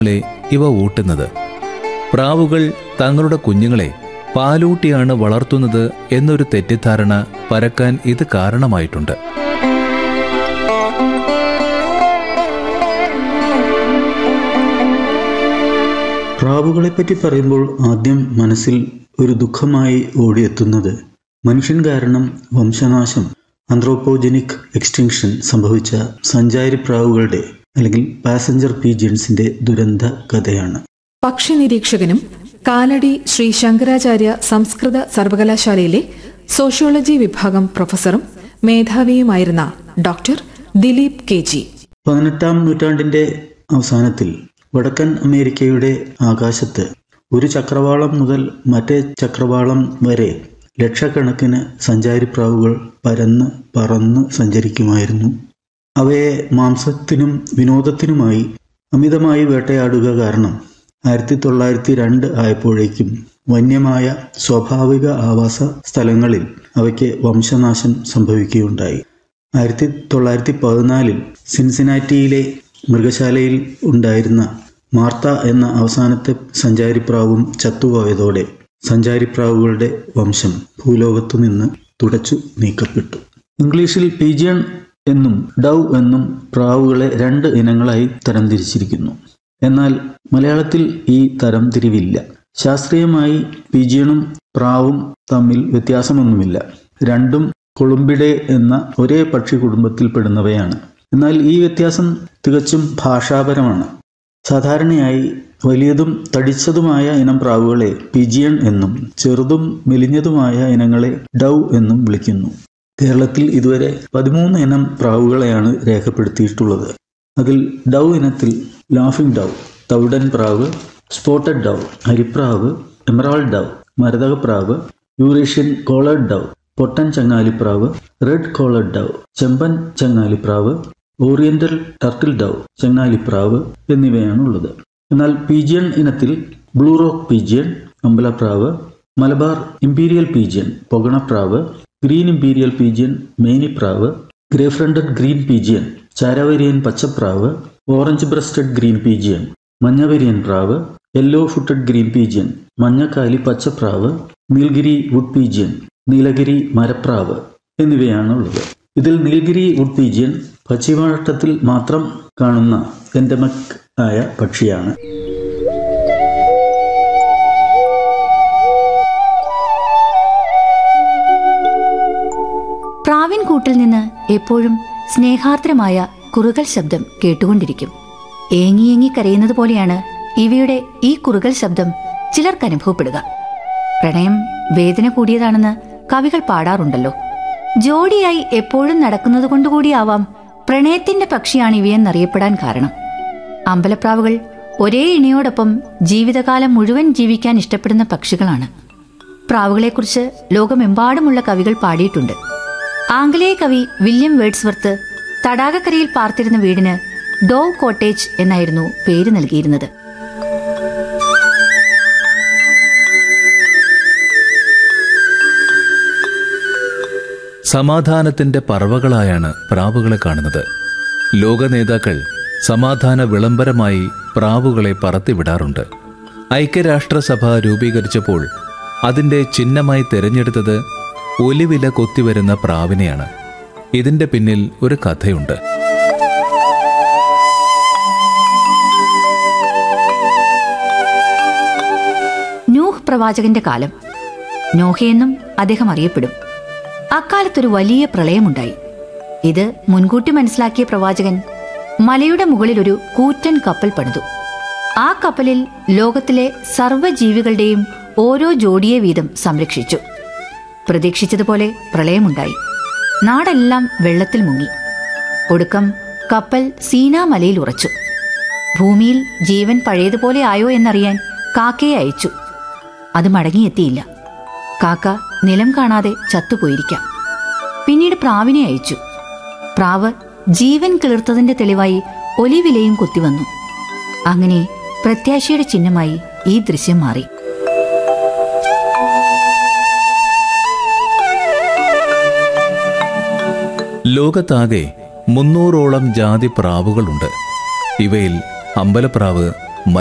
ളെ ഇവ ഊട്ടുന്നത് പ്രാവുകൾ തങ്ങളുടെ കുഞ്ഞുങ്ങളെ പാലൂട്ടിയാണ് വളർത്തുന്നത് എന്നൊരു തെറ്റിദ്ധാരണ പരക്കാൻ ഇത് കാരണമായിട്ടുണ്ട് പ്രാവുകളെപ്പറ്റി പറയുമ്പോൾ ആദ്യം മനസ്സിൽ ഒരു ദുഃഖമായി ഓടിയെത്തുന്നത് മനുഷ്യൻ കാരണം വംശനാശം ആന്ത്രോപോജനിക് എക്സ്റ്റിങ്ഷൻ സംഭവിച്ച സഞ്ചാരി പ്രാവുകളുടെ അല്ലെങ്കിൽ പാസഞ്ചർ പീജിയൻസിന്റെ ദുരന്ത കഥയാണ് പക്ഷി നിരീക്ഷകനും കാലടി ശ്രീ ശങ്കരാചാര്യ സംസ്കൃത സർവകലാശാലയിലെ സോഷ്യോളജി വിഭാഗം പ്രൊഫസറും മേധാവിയുമായിരുന്ന ഡോക്ടർ ദിലീപ് കെ ജി പതിനെട്ടാം നൂറ്റാണ്ടിന്റെ അവസാനത്തിൽ വടക്കൻ അമേരിക്കയുടെ ആകാശത്ത് ഒരു ചക്രവാളം മുതൽ മറ്റേ ചക്രവാളം വരെ ലക്ഷക്കണക്കിന് സഞ്ചാരിപ്രാവുകൾ പരന്ന് പറന്ന് സഞ്ചരിക്കുമായിരുന്നു അവയെ മാംസത്തിനും വിനോദത്തിനുമായി അമിതമായി വേട്ടയാടുക കാരണം ആയിരത്തി തൊള്ളായിരത്തി രണ്ട് ആയപ്പോഴേക്കും വന്യമായ സ്വാഭാവിക ആവാസ സ്ഥലങ്ങളിൽ അവയ്ക്ക് വംശനാശം സംഭവിക്കുകയുണ്ടായി ആയിരത്തി തൊള്ളായിരത്തി പതിനാലിൽ സിൻസിനാറ്റിയിലെ മൃഗശാലയിൽ ഉണ്ടായിരുന്ന മാർത്ത എന്ന അവസാനത്തെ സഞ്ചാരിപ്രാവും ചത്തുപോയതോടെ സഞ്ചാരിപ്രാവുകളുടെ വംശം ഭൂലോകത്തു നിന്ന് തുടച്ചു നീക്കപ്പെട്ടു ഇംഗ്ലീഷിൽ പീജിയൺ എന്നും ഡൗ എന്നും പ്രാവുകളെ രണ്ട് ഇനങ്ങളായി തരംതിരിച്ചിരിക്കുന്നു എന്നാൽ മലയാളത്തിൽ ഈ തരംതിരിവില്ല ശാസ്ത്രീയമായി പീജിയണും പ്രാവും തമ്മിൽ വ്യത്യാസമൊന്നുമില്ല രണ്ടും കൊളുംബിഡെ എന്ന ഒരേ പക്ഷി കുടുംബത്തിൽപ്പെടുന്നവയാണ് എന്നാൽ ഈ വ്യത്യാസം തികച്ചും ഭാഷാപരമാണ് സാധാരണയായി വലിയതും തടിച്ചതുമായ ഇനം പ്രാവുകളെ പിജിയൺ എന്നും ചെറുതും മെലിഞ്ഞതുമായ ഇനങ്ങളെ ഡൗ എന്നും വിളിക്കുന്നു കേരളത്തിൽ ഇതുവരെ പതിമൂന്ന് ഇനം പ്രാവുകളെയാണ് രേഖപ്പെടുത്തിയിട്ടുള്ളത് അതിൽ ഡൗ ഇനത്തിൽ ലാഫിംഗ് ഡൗ തവിടൻ പ്രാവ് സ്പോട്ടഡ് ഡൗ അരിപ്രാവ് എമറാൾഡ് ഡൗ മരതകപ്രാവ് യൂറേഷ്യൻ കോളേഡ് ഡൗ പൊട്ടൻ ചങ്ങാലിപ്രാവ് റെഡ് കോളേഡ് ഡൗ ചെമ്പൻ ചങ്ങാലിപ്രാവ് ഓറിയന്റൽ ടർട്ടിൽ ഡൗ ചങ്ങാലിപ്രാവ് എന്നിവയാണ് ഉള്ളത് എന്നാൽ പീജിയൺ ഇനത്തിൽ ബ്ലൂ റോക്ക് പീജിയൺ അമ്പലപ്രാവ് മലബാർ ഇമ്പീരിയൽ പീജിയൻ പൊഗണപ്രാവ് ഗ്രീൻ ഇമ്പീരിയൽ പീജിയൻ മേനിപ്രാവ് ഗ്രേ ഫ്രണ്ടഡ് ഗ്രീൻ പീജിയൻ ചാരവരിയൻ പച്ചപ്രാവ് ഓറഞ്ച് ബ്രസ്റ്റഡ് ഗ്രീൻ പീജിയൻ മഞ്ഞവരിയൻ പ്രാവ് യെല്ലോ ഫുട്ടഡ് ഗ്രീൻ പീജിയൻ മഞ്ഞക്കാലി പച്ചപ്രാവ് നീൽഗിരി വുഡ് പീജിയൻ നീലഗിരി മരപ്രാവ് എന്നിവയാണ് ഉള്ളത് ഇതിൽ നീലഗിരി വുഡ് പീജിയൻ പശ്ചിമഘട്ടത്തിൽ മാത്രം കാണുന്ന എൻഡമക് ആയ പക്ഷിയാണ് പ്രാവിൻ കൂട്ടിൽ നിന്ന് എപ്പോഴും സ്നേഹാർദ്രമായ കുറുകൽ ശബ്ദം കേട്ടുകൊണ്ടിരിക്കും ഏങ്ങി ഏങ്ങി കരയുന്നത് പോലെയാണ് ഇവയുടെ ഈ കുറുകൽ ശബ്ദം ചിലർക്ക് അനുഭവപ്പെടുക പ്രണയം വേദന കൂടിയതാണെന്ന് കവികൾ പാടാറുണ്ടല്ലോ ജോഡിയായി എപ്പോഴും നടക്കുന്നത് കൊണ്ടുകൂടിയാവാം പ്രണയത്തിന്റെ പക്ഷിയാണ് ഇവയെന്നറിയപ്പെടാൻ കാരണം അമ്പലപ്രാവുകൾ ഒരേ ഇണയോടൊപ്പം ജീവിതകാലം മുഴുവൻ ജീവിക്കാൻ ഇഷ്ടപ്പെടുന്ന പക്ഷികളാണ് പ്രാവുകളെക്കുറിച്ച് ലോകമെമ്പാടുമുള്ള കവികൾ പാടിയിട്ടുണ്ട് ആംഗലേയ കവി വില്യം വേഡ്സ്വർത്ത് തടാകക്കരയിൽ പാർത്തിരുന്ന വീടിന് ഡോവ് കോട്ടേജ് എന്നായിരുന്നു പേര് നൽകിയിരുന്നത് സമാധാനത്തിന്റെ പറവകളായാണ് പ്രാവുകളെ കാണുന്നത് ലോക നേതാക്കൾ സമാധാന വിളംബരമായി പ്രാവുകളെ പറത്തിവിടാറുണ്ട് ഐക്യരാഷ്ട്രസഭ രൂപീകരിച്ചപ്പോൾ അതിന്റെ ചിഹ്നമായി തിരഞ്ഞെടുത്തത് ഒലിവില കൊത്തിവരുന്ന പ്രാവിനെയാണ് ഇതിന്റെ പിന്നിൽ ഒരു കഥയുണ്ട് നൂഹ് പ്രവാചകന്റെ കാലം നോഹയെന്നും അദ്ദേഹം അറിയപ്പെടും അക്കാലത്തൊരു വലിയ പ്രളയമുണ്ടായി ഇത് മുൻകൂട്ടി മനസ്സിലാക്കിയ പ്രവാചകൻ മലയുടെ മുകളിൽ ഒരു കൂറ്റൻ കപ്പൽ പണിതു ആ കപ്പലിൽ ലോകത്തിലെ സർവ്വജീവികളുടെയും ഓരോ ജോഡിയെ വീതം സംരക്ഷിച്ചു പ്രതീക്ഷിച്ചതുപോലെ പ്രളയമുണ്ടായി നാടെല്ലാം വെള്ളത്തിൽ മുങ്ങി ഒടുക്കം കപ്പൽ സീനാ മലയിൽ ഉറച്ചു ഭൂമിയിൽ ജീവൻ പഴയതുപോലെ ആയോ എന്നറിയാൻ കാക്കയെ അയച്ചു അത് മടങ്ങിയെത്തിയില്ല കാക്ക നിലം കാണാതെ ചത്തുപോയിരിക്കാം പിന്നീട് പ്രാവിനെ അയച്ചു പ്രാവ് ജീവൻ കിളിർത്തതിന്റെ തെളിവായി ഒലിവിലയും കുത്തിവന്നു അങ്ങനെ പ്രത്യാശയുടെ ചിഹ്നമായി ഈ ദൃശ്യം മാറി ലോകത്താകെ മുന്നൂറോളം ജാതി പ്രാവുകളുണ്ട് ഇവയിൽ അമ്പലപ്രാവ്